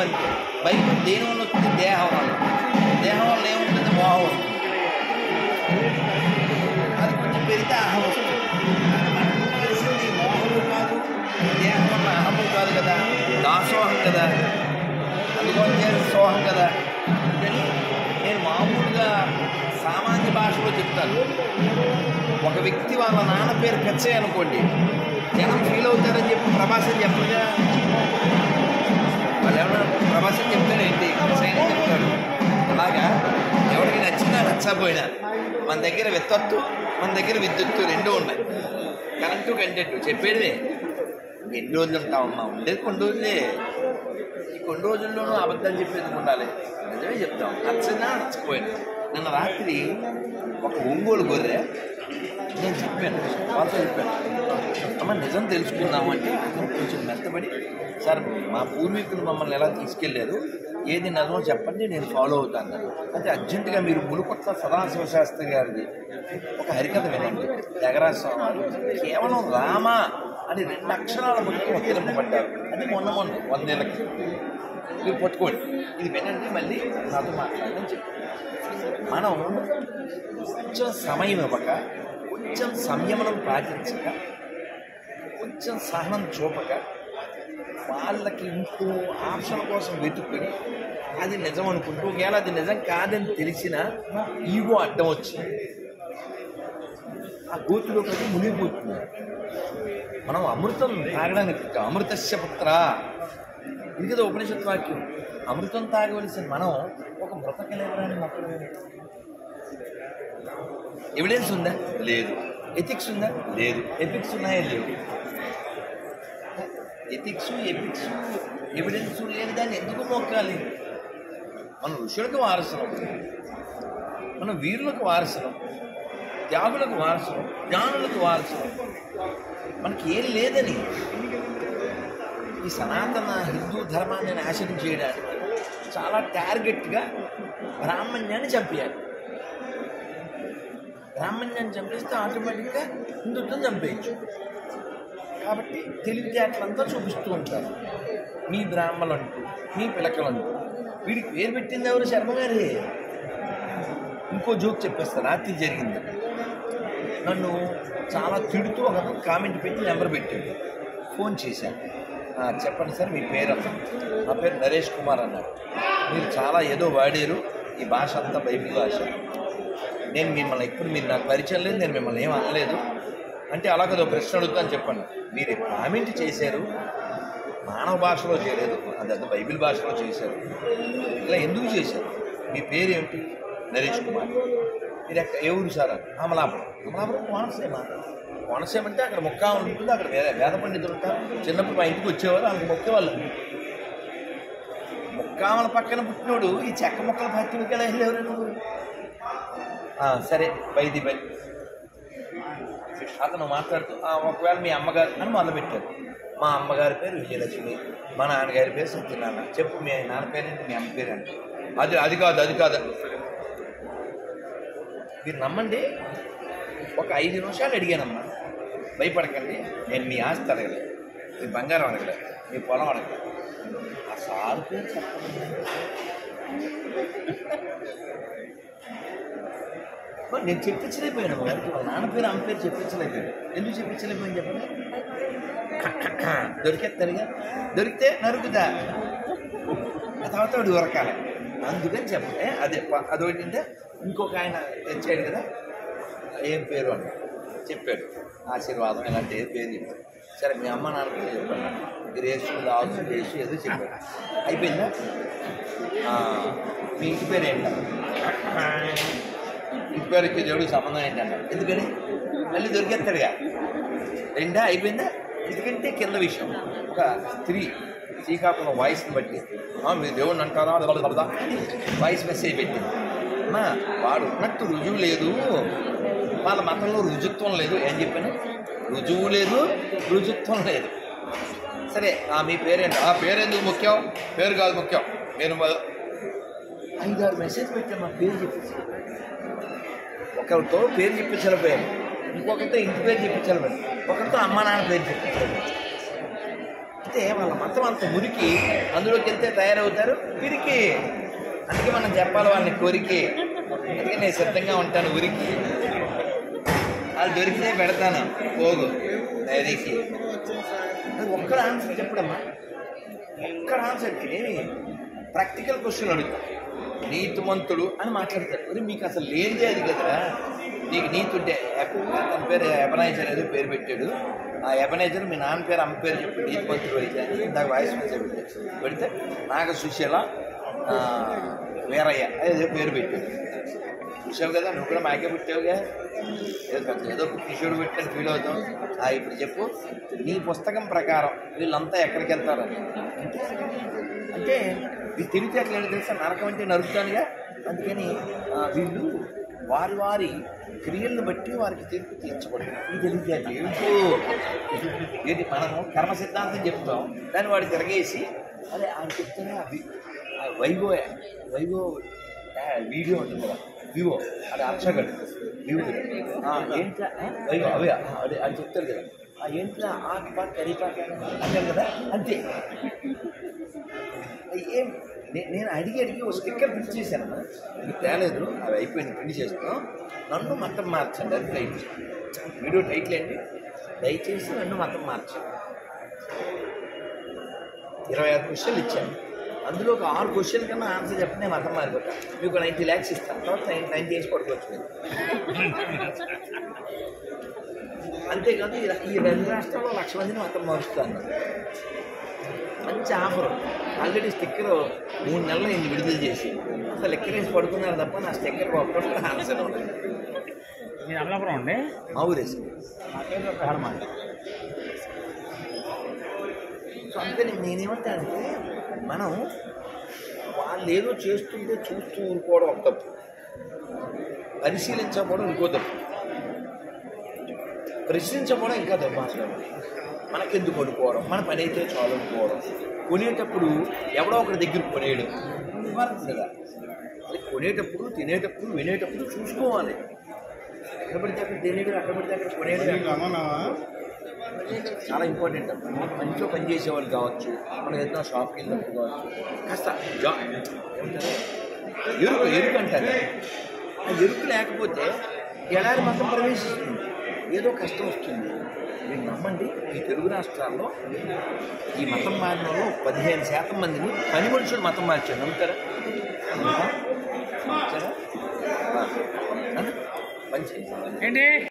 అంతే భయం దేని వల్ల వస్తుంది దేహం వల్ల దేహం వల్ల ఏముంటుంది మోహం వస్తుంది అది కొంచెం పెరిగితే అహం వస్తుంది మనకు తెలిసింది మోహము కాదు దేహం వల్ల అహము కాదు కదా దాసోహం కదా అందుకోసం సోహం కదా అందుకని నేను మామూలుగా సామాన్య భాషలో చెప్తాను ఒక వ్యక్తి వాళ్ళ నాన్న పేరు కచ్చే అనుకోండి జనం ఫీల్ అవుతారని చెప్పి ప్రభాసం చెప్పగా వాళ్ళు ఏమన్నా ప్రభాసం చెప్తాడు ఏంటి కచ్చే అని చెప్తాడు అలాగా ఎవరికి నచ్చినా నచ్చకపోయినా మన దగ్గర విత్తత్తు మన దగ్గర విద్యుత్తు రెండూ ఉన్నాయి కరెంటు కంటెంట్ చెప్పేదే ఎన్ని రోజులు ఉంటామమ్మా ఉండేది కొన్ని రోజులే ఈ కొన్ని రోజుల్లోనూ అబద్ధాలు చెప్పేందుకు ఉండాలి నిజమే చెప్తాం నచ్చినా నచ్చకపోయినా నిన్న రాత్రి ఒక ఒంగోలు గొర్రె నేను చెప్పాను వాళ్ళతో చెప్పాను అమ్మ నిజం తెలుసుకుందాము అంటే అతను కొంచెం మెత్తబడి సార్ మా పూర్వీకులు మమ్మల్ని ఎలా తీసుకెళ్లారు ఏది నిజమో చెప్పండి నేను ఫాలో అవుతాను అయితే అర్జెంటుగా మీరు మునుపట్ల సదాశివ శాస్త్రి గారిది ఒక హరికథ వినండి త్యాగరాజ స్వామి వారు కేవలం రామ అని రెండు అక్షరాల పట్టుకుని తిరపబడ్డారు అది మొన్న మొన్న వందేళ్ళకి మీరు పట్టుకోండి ఇది వినండి మళ్ళీ నాతో మాట్లాడని చెప్పి మనం కొంచెం సమయం ఇవ్వక కొంచెం సంయమనం పాటించక కొంచెం సహనం చూపక వాళ్ళకి ఇంకో ఆప్షన్ కోసం వెతుక్కుని అది నిజం అనుకుంటూ ఒకవేళ అది నిజం కాదని తెలిసినా ఈగో అడ్డం వచ్చింది ఆ గోతులో ప్రతి మునిగిపోతుంది మనం అమృతం తాగడానికి పుట్టాం. అమృతస్య పుత్ర ఇది కదా ఉపనిషత్ వాక్యం అమృతం తాగవలసిన మనం ఒక మృతకలేవరాని మొక్కలు ఎవిడెన్స్ ఉందా లేదు ఎథిక్స్ ఉందా లేదు ఎథిక్స్ ఉన్నాయా లేవు ఎథిక్స్ ఎథిక్స్ ఎవిడెన్స్ లేని దాన్ని ఎందుకు మొక్కాలి మన ఋషులకు వారసులం మన వీరులకు వారసులం త్యాగులకు వారసులం జ్ఞానులకు వారసులం మనకి ఏం లేదని ఈ సనాతన హిందూ ధర్మాన్ని నాశనం చేయడానికి చాలా టార్గెట్గా బ్రాహ్మణ్యాన్ని చంపేయాలి బ్రాహ్మణ్యాన్ని చంపేస్తే ఆటోమేటిక్గా హిందుత్వం చంపేయచ్చు కాబట్టి తెలివితేటలంతా చూపిస్తూ ఉంటారు మీ బ్రాహ్మణులు అంటూ మీ పిలకలంటూ వీడికి పేరు పెట్టింది ఎవరు శర్మ గారే ఇంకో జోక్ చెప్పేస్తారు రాత్రి జరిగింది నన్ను చాలా తిడుతూ ఒక కామెంట్ పెట్టి నెంబర్ పెట్టాడు ఫోన్ చేశాను "ఆ, చెప్పండి సార్ మీ పేరు అన్న నా పేరు నరేష్ కుమార్ అన్నారు మీరు చాలా ఏదో వాడారు ఈ భాష అంతా బైబిల్ భాష నేను మిమ్మల్ని ఇప్పుడు మీరు నాకు పరిచయం లేదు నేను మిమ్మల్ని ఏం అనలేదు అంటే అలా కదా ప్రశ్న అడుగుతాను చెప్పండి మీరు కామెంట్ చేశారు మానవ భాషలో చేయలేదు అదంతా బైబిల్ భాషలో చేశారు ఇలా ఎందుకు చేశారు మీ పేరు ఏమిటి నరేష్ కుమార్ మీరు ఎక్కడ ఏ ఊరు సార్ అని? అమలాపురం అమలాపురం కోనసీమ కోనసీమ అంటే అక్కడ మొక్క ఉంటుంది అక్కడ వేద వేద పండితులు ఉంటారు చిన్నప్పుడు మా ఇంటికి వచ్చేవారు వాళ్ళకి మొక్కేవాళ్ళు ముక్కామల పక్కన పుట్టినోడు ఈ చెక్క మొక్కల భక్తుడికి ఎలా వెళ్ళేవారు నువ్వు ఆ, సరే బైది బై అతను మాట్లాడుతూ "ఆ, ఒకవేళ మీ అమ్మగారు అని మొదలుపెట్టారు మా అమ్మగారి పేరు విజయలక్ష్మి మా నాన్నగారి పేరు సత్యనారాయణ చెప్పు మీ నాన్న పేరేంటి మీ అమ్మ పేరు అంటే అది అది కాదు అది కాదు మీరు నమ్మండి ఒక ఐదు నిమిషాలు అడిగానమ్మా భయపడకండి నేను మీ ఆస్తి అడగలేదు మీ బంగారం అడగలేదు మీ పొలం అడగలేదు ఆ సారు పేరు చెప్పండి మరి నేను చెప్పించలేకపోయాను మా గారికి వాళ్ళ నాన్న పేరు అమ్మ పేరు చెప్పించలేకపోయాను ఎందుకు చెప్పించలేకపోయాను చెప్పండి దొరికేస్తారుగా దొరికితే నరుకుదా ఆ తర్వాత వాడు ఉరకాలి అందుకని చెప్పండి అదే ప- అదొకటి అంటే ఇంకొక ఆయన తెచ్చాడు కదా ఏం పేరు అని చెప్పాడు ఆశీర్వాదం ఇలాంటి ఏ పేరు చెప్పాడు సరే మీ అమ్మ నాన్న పేరు చెప్పాడు గ్రేసు లాసు గ్రేసు ఏదో చెప్పాడు అయిపోయిందా ఆ, మీ ఇంటి పేరు ఏంటన్నా ఇంటి పేరుకి దేవుడికి సంబంధం ఏంటన్నా ఎందుకని మళ్ళీ దొరికేస్తాడుగా రెండా అయిపోయిందా ఎందుకంటే కింద విషయం ఒక స్త్రీ శ్రీకాకుళం వాయిస్ని బట్టి "ఆ, మీరు దేవుడిని అంటారా అది కదా వాయిస్ మెసేజ్ పెట్టింది అమ్మా వాడు ఉన్నట్టు రుజువు లేదు వాళ్ళ మతంలో రుజుత్వం లేదు ఏం చెప్పాను రుజువు లేదు రుజుత్వం లేదు సరే ఆ మీ పేరేంటి ఆ పేరు ఎందుకు ముఖ్యం పేరు కాదు ముఖ్యం నేను మొద- ఐదారు మెసేజ్ పెట్టాను మా పేరు చెప్పేసి ఒకరితో పేరు చెప్పించలేకపోయాను ఇంకొకరితో ఇంటి పేరు చెప్పించలేకపోయాను ఒకరితో అమ్మ నాన్న పేరు చెప్పించలేకపోయాను అంటే వాళ్ళ మతం అంత మురికి అందులోకి వెళ్తే తయారవుతారు పిరికి అందుకే మనం చెప్పాలి వాళ్ళని కోరికే అందుకే నేను సిద్ధంగా ఉంటాను ఉరికి వాళ్ళు దొరికితే పెడతాను పోగు డైరీకి అది ఒక్కడ ఆన్సర్ చెప్పడమ్మా ఒక్కడ ఆన్సర్ ఏమి ప్రాక్టికల్ క్వశ్చన్ అడుగుతా నీతిమంతుడు అని మాట్లాడతారు మరి మీకు అసలు లేనిదే అది కదరా నీకు నీతి ఉంటే ఎప్ప- తన పేరు ఎబనైజర్ ఏదో పేరు పెట్టాడు ఆ ఎబనైజర్ మీ నాన్న పేరు అమ్మ పేరు చెప్పి నీతిమంతుడు అయితే అని ఇందాక వాయిస్ మెసేజ్ పెట్టాడు పెడితే నాగ సుశీల ఆ, వీరయ్య ఏదో పేరు పెట్టాడు చూసావు కదా నువ్వు కూడా మాకే పుట్టావుగా ఏదో పెద్ద ఏదో కిషోర్ పెట్టినట్టు ఫీల్ అవుతాం ఆ ఇప్పుడు చెప్పు నీ పుస్తకం ప్రకారం వీళ్ళంతా ఎక్కడికి వెళ్తారని అంటే ఈ తెలివితేటలు ఏంటో తెలుసా నరకం అంటే నరుకుతానుగా అందుకని ఆ, వీళ్ళు వారి వారి క్రియలను బట్టి వారికి తీర్పు తీర్చబడింది ఈ తెలివితేటలు ఏంటో ఏంటి మనము కర్మ సిద్ధాంతం చెప్తాం దాన్ని వాడు తిరగేసి అదే ఆయన చెప్తేనే ఆ వి- ఆ వైగో వైగో ఆ, వీడియో ఉంటుంది కదా వివో అది అర్చగడు వివో ఆ, ఏంట్రా ఆ, వైగో అవే ఆ, అదే అది చెప్తారు కదా ఆ ఏంట్రా ఆకుపా కరిపాక అంటారు కదా అంతే ఏం నే- నేను అడిగి అడిగి ఒక స్టిక్కర్ ప్రింట్ చేశాను ఇది తేలేదు అవి అయిపోయింది ప్రింట్ చేస్తున్నాం నన్ను మతం మార్చండి అది టైటిల్ వీడియో టైటిల్ ఏంటి దయచేసి నన్ను మతం మార్చండి ఇరవై ఆరు క్వశ్చన్లు ఇచ్చాను అందులో ఒక ఆరు క్వశ్చన్ కన్నా ఆన్సర్ చెప్పి నేను మతం మారిపోతాను మీకు నైంటీ ల్యాక్స్ ఇస్తాను తర్వాత నైన్ నైన్ చేసి పడుకోవచ్చు మీరు. అంతేకాదు ఈ రా- ఈ రెండు రాష్ట్రాల్లో లక్ష మందిని మతం మారుస్తాను మంచి ఆఫర్ ఆల్రెడీ స్టిక్కర్ మూడు నెలలు నేను విడుదల చేసి అసలు ఎక్కడ వేసి పడుకున్నారు తప్ప నా స్టిక్కర్ ఒక్కటి ఆన్సర్ ఉండదు నేను అమలాపురం అండి మా ఊరేసి నా పేరు హనుమాన్ సో అందుకని నేనేమంటానంటే మనం వాళ్ళు ఏదో చేస్తుంటే చూస్తూ ఊరుకోవడం ఒక తప్పు పరిశీలించకపోవడం ఇంకో తప్పు ప్రశ్నించకపోవడం ఇంకా తప్పు అసలు మనకెందుకు కొనుక్కోవడం మన పని అయితే చాలు అనుకోవడం కొనేటప్పుడు ఎవడో ఒకరి దగ్గర కొనేయడం ఇవ్వాలి కదా అది కొనేటప్పుడు తినేటప్పుడు వినేటప్పుడు చూసుకోవాలి ఎక్కడ పడితే అక్కడ తినేయడం అక్కడ పడితే అక్కడ కొనేయడం చాలా ఇంపార్టెంట్ అన్నమాట మంచిగా పనిచేసే వాళ్ళు కావచ్చు మనం ఏదైనా షాప్కి వెళ్ళినప్పుడు కావచ్చు కాస్త జా ఏమంటారు ఎరుకు ఎరుకు అంటారు ఆ ఎరుకు లేకపోతే ఎడారి మతం ప్రవేశిస్తుంది ఏదో కష్టం వస్తుంది మీరు నమ్మండి ఈ తెలుగు రాష్ట్రాల్లో ఈ మతం మారిన వాళ్ళు పదిహేను శాతం మందిని పని మనుషులు మతం మార్చారు నమ్ముతారా నమ్ముతారా? ఆ. ఆ? మంచి ఏంటి